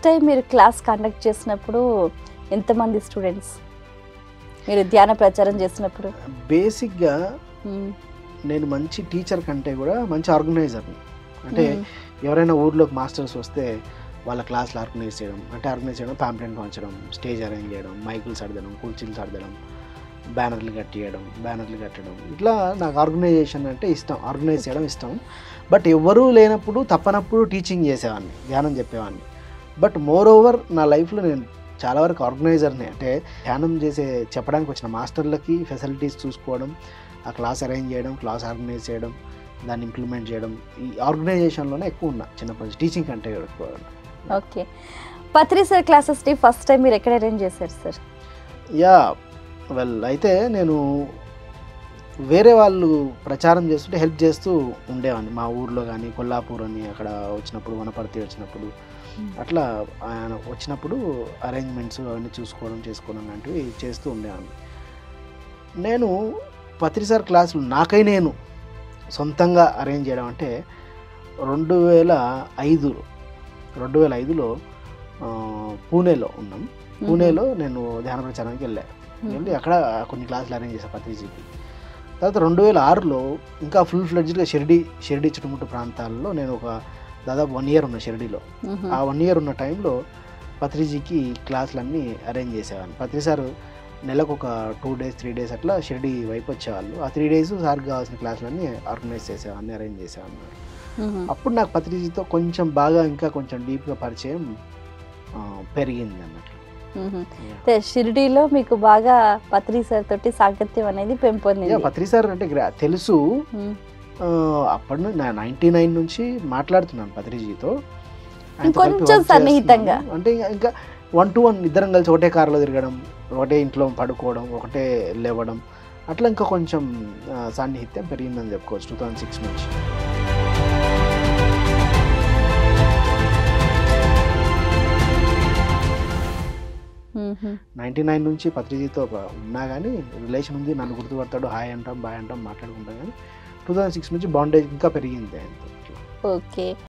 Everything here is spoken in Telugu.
టైం మీరు క్లాస్ కండక్ట్ చేసినప్పుడు ఎంతమంది స్టూడెంట్స్ మీరు ధ్యాన ప్రచారం చేసినప్పుడు బేసిక్గా మ్మ్. నేను మంచి టీచర్ కంటే కూడా మంచి ఆర్గనైజర్ని అంటే మ్మ్. ఎవరైనా ఊర్లోకి మాస్టర్స్ వస్తే వాళ్ళ క్లాస్లు ఆర్గనైజ్ చేయడం అంటే ఆర్గనైజ్ చేయడం ప్యాంప్లెట్ పంచడం స్టేజ్ అరేంజ్ చేయడం మైకులు సర్దడం కుర్చీలు సర్దడం బ్యానర్లు కట్టియడం బ్యానర్లు కట్టడం ఇట్లా నాకు ఆర్గనైజేషన్ అంటే ఇష్టం ఆర్గనైజ్ చేయడం ఇష్టం బట్ ఎవరూ లేనప్పుడు తప్పనప్పుడు టీచింగ్ చేసేవాడిని ధ్యానం చెప్పేవాడిని బట్ మోర్ ఓవర్ నా లైఫ్లో నేను చాలా వరకు ఆర్గనైజర్ని అంటే ధ్యానం చేసే చెప్పడానికి వచ్చిన మాస్టర్లకి ఫెసిలిటీస్ చూసుకోవడం ఆ క్లాస్ అరేంజ్ చేయడం క్లాస్ ఆర్గనైజ్ చేయడం దాన్ని ఇంప్లిమెంట్ చేయడం ఈ ఆర్గనైజేషన్లోనే ఎక్కువ ఉన్నా చిన్నప్పటి నుంచి టీచింగ్ కంటే ఎక్కువ ఉన్నా ఓకే పత్రి సార్ క్లాసెస్ని ఫస్ట్ టైం మీరు ఎక్కడ అరేంజ్ చేశారు సార్ యా వెల్ అయితే నేను వేరే వాళ్ళు ప్రచారం చేస్తుంటే హెల్ప్ చేస్తూ ఉండేవాడిని మా ఊర్లో కానీ కొల్లాపూర్ అని అక్కడ వచ్చినప్పుడు వనపర్తి వచ్చినప్పుడు అట్లా ఆయన వచ్చినప్పుడు అరేంజ్మెంట్స్ అవన్నీ చూసుకోవడం చేసుకోవడం లాంటివి చేస్తూ ఉండేవాడిని నేను పత్రిసార్ క్లాసులు నాకై నేను సొంతంగా అరేంజ్ చేయడం అంటే రెండు వేల ఐదు రెండు వేల ఐదులో ఆ, పూణేలో ఉన్నాం పూణేలో నేను ధ్యాన ప్రచారానికి వెళ్ళా వెళ్ళి అక్కడ కొన్ని క్లాసులు అరేంజ్ చేశాను పత్రిజీకి తర్వాత రెండు వేల ఆరులో ఇంకా ఫుల్ ఫ్లెడ్జ్గా షిరిడి షిరిడి చుట్టుముట్టు ప్రాంతాల్లో నేను ఒక దాదాపు వన్ ఇయర్ ఉన్నా షిరిడిలో మ్మ్. ఆ వన్ ఇయర్ ఉన్న టైంలో పత్రిజీకి క్లాసులన్నీ అరేంజ్ చేసేవాడిని పత్రి సార్ నెలకు ఒక టూ డేస్ త్రీ డేస్ అట్లా షిరిడి వైపు వచ్చేవాళ్ళు ఆ త్రీ డేస్ సార్కి కావాల్సిన క్లాసులన్నీ ఆర్గనైజ్ చేసేవాడిని అరేంజ్ చేసేవాడిని మ్మ్. అప్పుడు నాకు పత్రిజీతో కొంచెం బాగా ఇంకా కొంచెం డీప్గా పరిచయం ఆ, పెరిగింది అన్నట్లు మ్మ్. అయితే షిరిడీలో మీకు బాగా పత్రి సార్ తోటి సాంగత్యం అనేది యా, పెంపొందింది పత్రి సార్ అంటే గ్రా- తెలుసు మ్మ్. ఆ, అప్పటి నుంచి నా నైంటీ నైన్ నుంచి మాట్లాడుతున్నాను పత్రిజీతో ఆయనతో ఇంకొంచెం కలిపి work సన్నిహితంగా. చేస్తున్నాను. అంటే ఇంకా- ఇంకా వన్ టు వన్ ఇద్దరం కలిసి ఒకటే కారులో తిరగడం ఒకటే ఇంట్లో పడుకోవడం ఒకటే లేవడం అట్లా ఇంకా కొంచెం ఆ, సాన్నిహిత్యం పెరిగిందని చెప్పుకోవచ్చు టూ థౌజండ్ సిక్స్ నుంచి మ్మ్. నైంటీ నైన్ నుంచి పత్రిజీతో ఒక- ఉన్నా కానీ రిలేషన్ ఉంది నన్ను గుర్తుపడతాడు హాయ్ అంటాం బాయ్ అంటాం మాట్లాడుకుంటాం కానీ టూ థౌజండ్ సిక్స్ నుంచి బాండేజ్ ఇంకా పెరిగింది ఆయనతో ఓకే